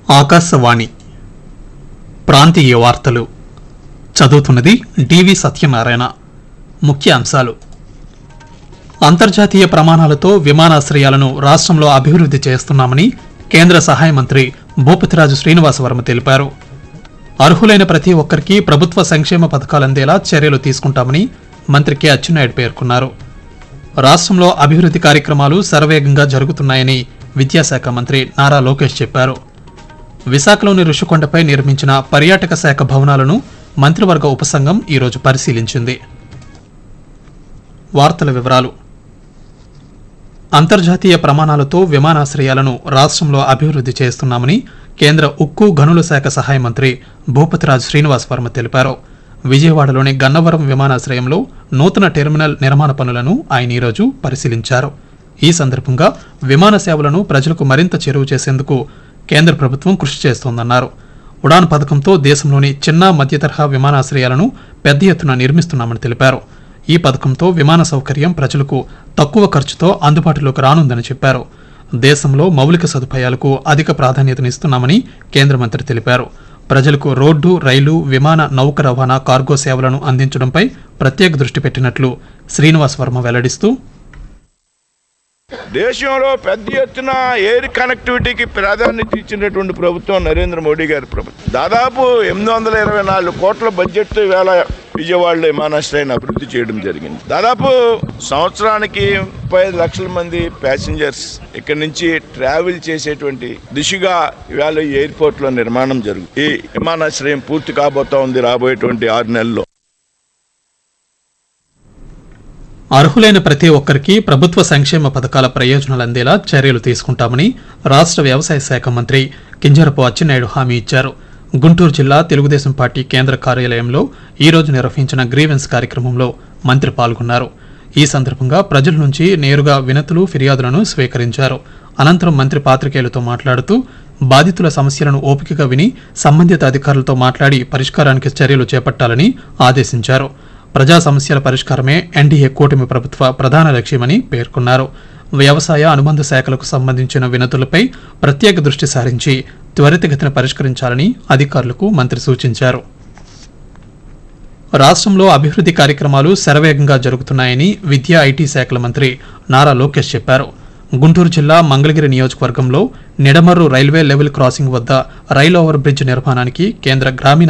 ఆకాశవాణి ప్రాంతీయ వార్తలు చదువుతున్నది డివి సత్యనారాయణ ముఖ్య అంశాలు అంతర్జాతీయ ప్రమాణాలతో విమానాశ్రయాలను రాష్ట్రంలో అభివృద్ధి చేస్తున్నామని కేంద్ర సహాయ మంత్రి భూపతిరాజు శ్రీనివాసవర్మ తెలిపారు అర్హులైన ప్రతి ఒక్కరికి ప్రభుత్వ సంక్షేమ పథకాలు అందేలా చర్యలు తీసుకుంటామని మంత్రి కె అచ్చెన్నాయుడు పేర్కొన్నారు రాష్ట్రంలో అభివృద్ధి కార్యక్రమాలు శరవేగంగా జరుగుతున్నాయని విద్యాశాఖ మంత్రి నారా లోకేష్ చెప్పారు విశాఖలోని ఋషికొండపై నిర్మించిన పర్యాటక శాఖ భవనాలను మంత్రివర్గ ఉపసంఘం ఈరోజు పరిశీలించింది వార్తల వివరాలు అంతర్జాతీయ ప్రమాణాలతో విమానాశ్రయాలను రాష్ట్రంలో అభివృద్ధి చేస్తున్నామని కేంద్ర ఉక్కు గనుల శాఖ సహాయ మంత్రి భూపతిరాజ్ శ్రీనివాస్ వర్మ తెలిపారు విజయవాడలోని గన్నవరం విమానాశ్రయంలో నూతన టెర్మినల్ నిర్మాణ పనులను ఆయన ఈరోజు పరిశీలించారు ఈ సందర్భంగా విమాన సేవలను ప్రజలకు మరింత చేరువ చేసేందుకు కేంద్ర ప్రభుత్వం కృషి చేస్తోందన్నారు ఉడాన్ పథకంతో దేశంలోని చిన్న మధ్య తరహా విమానాశ్రయాలను పెద్ద ఎత్తున నిర్మిస్తున్నామని తెలిపారు ఈ పథకంతో విమాన సౌకర్యం ప్రజలకు తక్కువ ఖర్చుతో అందుబాటులోకి రానుందని చెప్పారు దేశంలో మౌలిక సదుపాయాలకు అధిక ప్రాధాన్యతనిస్తున్నామని కేంద్ర మంత్రి తెలిపారు ప్రజలకు రోడ్డు రైలు విమాన నౌక రవాణా కార్గో సేవలను అందించడంపై ప్రత్యేక దృష్టి పెట్టినట్లు శ్రీనివాస్ వర్మ వెల్లడిస్తూ దేశంలో పెద్ద ఎత్తున ఎయిర్ కనెక్టివిటీకి ప్రాధాన్యత ఇచ్చినటువంటి ప్రభుత్వం నరేంద్ర మోడీ గారి ప్రభుత్వం దాదాపు ఎనిమిది వందల ఇరవై నాలుగు కోట్ల బడ్జెట్తో వేళ విజయవాడలో విమానాశ్రయాన్ని అభివృద్ధి చేయడం జరిగింది దాదాపు సంవత్సరానికి ముప్పై ఐదు లక్షల మంది ప్యాసింజర్స్ ఇక్కడి నుంచి ట్రావెల్ చేసేటువంటి దిశగా ఇవాళ ఈ ఎయిర్పోర్ట్ లో నిర్మాణం జరుగుతుంది ఈ విమానాశ్రయం పూర్తి కాబోతా ఉంది రాబోయేటువంటి ఆరు నెలల్లో అర్హులైన ప్రతి ఒక్కరికి ప్రభుత్వ సంక్షేమ పథకాల ప్రయోజనాలు అందేలా చర్యలు తీసుకుంటామని రాష్ట్ర వ్యవసాయ శాఖ మంత్రి కింజరపు అచ్చెన్నాయుడు హామీ ఇచ్చారు గుంటూరు జిల్లా తెలుగుదేశం పార్టీ కేంద్ర కార్యాలయంలో ఈ రోజు నిర్వహించిన గ్రీవెన్స్ కార్యక్రమంలో మంత్రి పాల్గొన్నారు ఈ సందర్భంగా ప్రజల నుంచి నేరుగా వినతులు ఫిర్యాదులను స్వీకరించారు అనంతరం మంత్రి పాత్రికేయులతో మాట్లాడుతూ బాధితుల సమస్యలను ఓపికగా విని సంబంధిత అధికారులతో మాట్లాడి పరిష్కారానికి చర్యలు చేపట్టాలని ఆదేశించారు ప్రజా సమస్యల పరిష్కారమే ఎన్డీఏ కూటమి ప్రభుత్వ ప్రధాన లక్ష్యమని పేర్కొన్నారు వ్యవసాయ అనుబంధ శాఖలకు సంబంధించిన వినతులపై ప్రత్యేక దృష్టి సారించి త్వరితగతిన పరిష్కరించాలని అధికారులకు మంత్రి సూచించారు రాష్ట్రంలో అభివృద్ధి కార్యక్రమాలు శరవేగంగా జరుగుతున్నాయని విద్యా ఐటీ శాఖల మంత్రి నారా లోకేష్ చెప్పారు గుంటూరు జిల్లా మంగళగిరి నియోజకవర్గంలో నిడమర్రు రైల్వే లెవెల్ క్రాసింగ్ వద్ద రైల్ ఓవర్ బ్రిడ్జ్ నిర్మాణానికి కేంద్ర గ్రామీణ